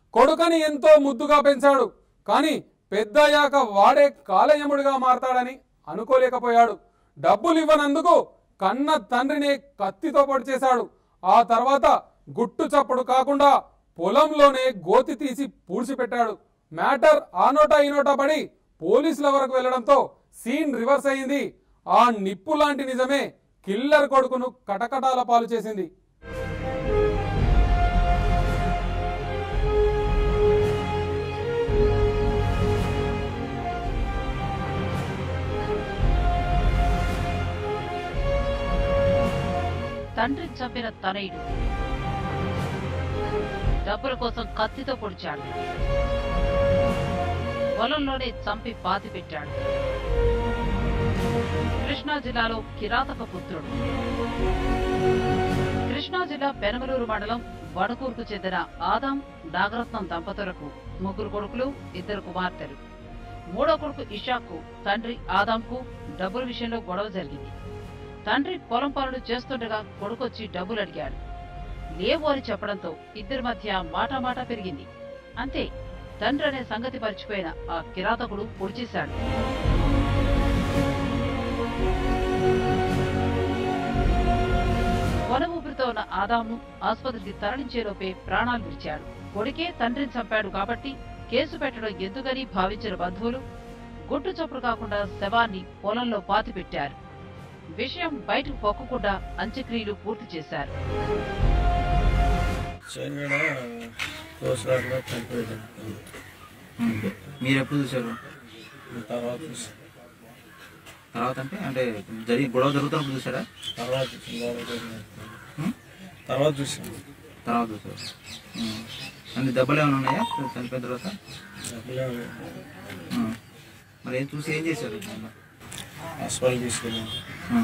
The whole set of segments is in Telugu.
కొడుకని ఎంతో ముద్దుగా పెంచాడు కానీ పెద్దయ్యాక వాడే కాలయముడిగా మారతాడని అనుకోలేకపోయాడు డబ్బులు ఇవ్వనందుకు కన్న తండ్రిని కత్తితో పొడి చేశాడు ఆ తర్వాత గుట్టు చప్పుడు కాకుండా పొలంలోనే గోతి తీసి పూడ్చిపెట్టాడు మ్యాటర్ ఆ నోటా ఈ నోటా పడి పోలీసుల వరకు వెళ్లడంతో సీన్ రివర్స్ అయింది ఆ నిప్పు లాంటి నిజమే కిల్లర్ కొడుకును కటకటాల పాలు చేసింది తండ్రి చంపిన తనయుడు డబ్బుల కోసం కత్తితో పొడిచాడు పొలంలోనే చంపి పాతి పెట్టాడు కృష్ణా జిల్లాలో కిరాతక పుత్రుడు కృష్ణా జిల్లా పెనమలూరు మండలం వడకూరుకు చెందిన ఆదాం నాగరత్నం దంపతులకు ముగ్గురు కొడుకులు ఇద్దరు కుమార్తెలు మూడో కొడుకు ఇషాకు తండ్రి ఆదాంకు డబ్బుల విషయంలో గొడవ జరిగింది తండ్రి పొలం పనులు చేస్తుండగా కొడుకొచ్చి డబ్బులు అడిగాడు లేవు అని చెప్పడంతో ఇద్దరి మధ్య మాటామాట పెరిగింది అంతే తండ్రి అనే సంగతి మర్చిపోయిన ఆ కిరాతకుడు పొడిచేశాడు కొన ఊపిరితో ఉన్న ఆదాంను ఆసుపత్రికి తరలించేలోపే ప్రాణాలు విడిచాడు కొడుకే తండ్రిని చంపాడు కాబట్టి కేసు పెట్టడం ఎందుకని భావించిన బంధువులు గుట్టు చప్పుడు కాకుండా శవాన్ని పొలంలో పాతి పెట్టారు విషయం బయటకు పొక్కకుండా అంత్యక్రియలు పూర్తి చేశారు చనిపోయిన దోసరాట్లో చనిపోయాడు మీరు ఎప్పుడు చూశారు తర్వాత చూసి తర్వాత అంటే అంటే జరిగి గొడవ జరుగుతున్నప్పుడు చూసారా తర్వాత చూసి తర్వాత ఉం? తర్వాత చూసాను తర్వాత చూసారు ఉం. అన్ని దెబ్బలు ఏమైనా ఉన్నాయా చనిపోయిన తర్వాత ఉం. మరి ఏం చూసి ఏం చేశారు హాస్పిటల్ తీసుకెళ్ళాను ఉం.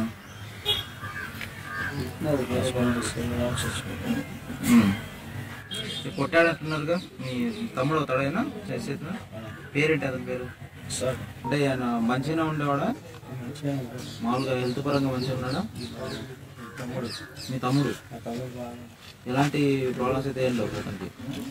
హాస్పిటల్ తీసుకెళ్ళి చచ్చిపోయాను ఉం. ఇది కొట్టాడంటున్నారుగా మీ తమ్ముడు అవుతాడైనా చేసేది పేరేంటి అతని పేరు సార్ అంటే ఆయన మంచిగా ఉండేవాడా మంచిగా ఉంటుంది మామూలుగా హెల్త్ పరంగా మంచిగా ఉన్నాడా తమ్ముడు మీ తమ్ముడు నా తమ్ముడు బాగా ఎలాంటి ప్రాబ్లమ్స్ అయితే ఏం లేవు అతనికి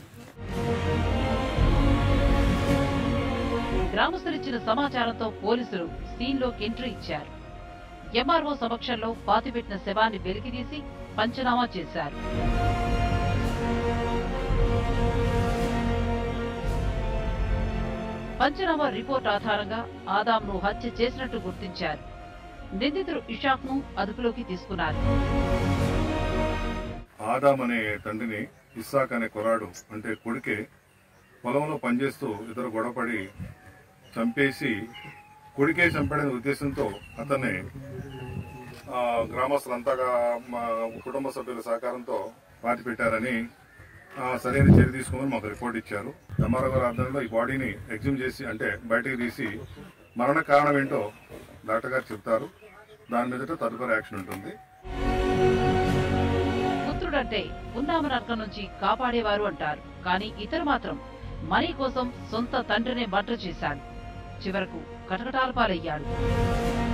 గ్రామస్తులిచ్చిన సమాచారంతో పోలీసులు సీన్ లోకి ఎంట్రీ ఇచ్చారు ఎంఆర్ఓ సమక్షంలో పాతిపెట్టిన శవాన్ని వెలికితీసి పంచనామా చేశారు పంచనామా రిపోర్ట్ ఆధారంగా ఆదాంను హత్య చేసినట్టు గుర్తించారు నిందితుడు ఇషాక్ ను అదుపులోకి తీసుకున్నారు ఆదాం అనే తండ్రిని ఇస్సాక్ అనే కుర్రాడు అంటే కొడుకే పొలంలో పనిచేస్తూ ఇద్దరు గొడవపడి చంపేసి కొడుకే చంపాడనే ఉద్దేశంతో అతన్ని ఆ, గ్రామస్తులంతాగా మా కుటుంబ సభ్యుల సహకారంతో పాతి పెట్టారని ఆ, సరైన చర్య తీసుకుని మాకు రిపోర్ట్ ఇచ్చారు ఎంఆర్ఓ గారి ఆధ్వర్యంలో ఈ బాడీని ఎగ్జిమ్ చేసి అంటే బయటకు తీసి మరణ కారణం ఏంటో డాక్టర్ గారు చెప్తారు దాని మీదట తదుపరి యాక్షన్ ఉంటుంది పుత్రుడంటే ఉన్నామ నరకం నుంచి కాపాడేవారు అంటారు కానీ ఇతరు మాత్రం మనీ కోసం సొంత తండ్రినే మర్డర్ చేశాడు చివరకు కటకటాల పాలయ్యాడు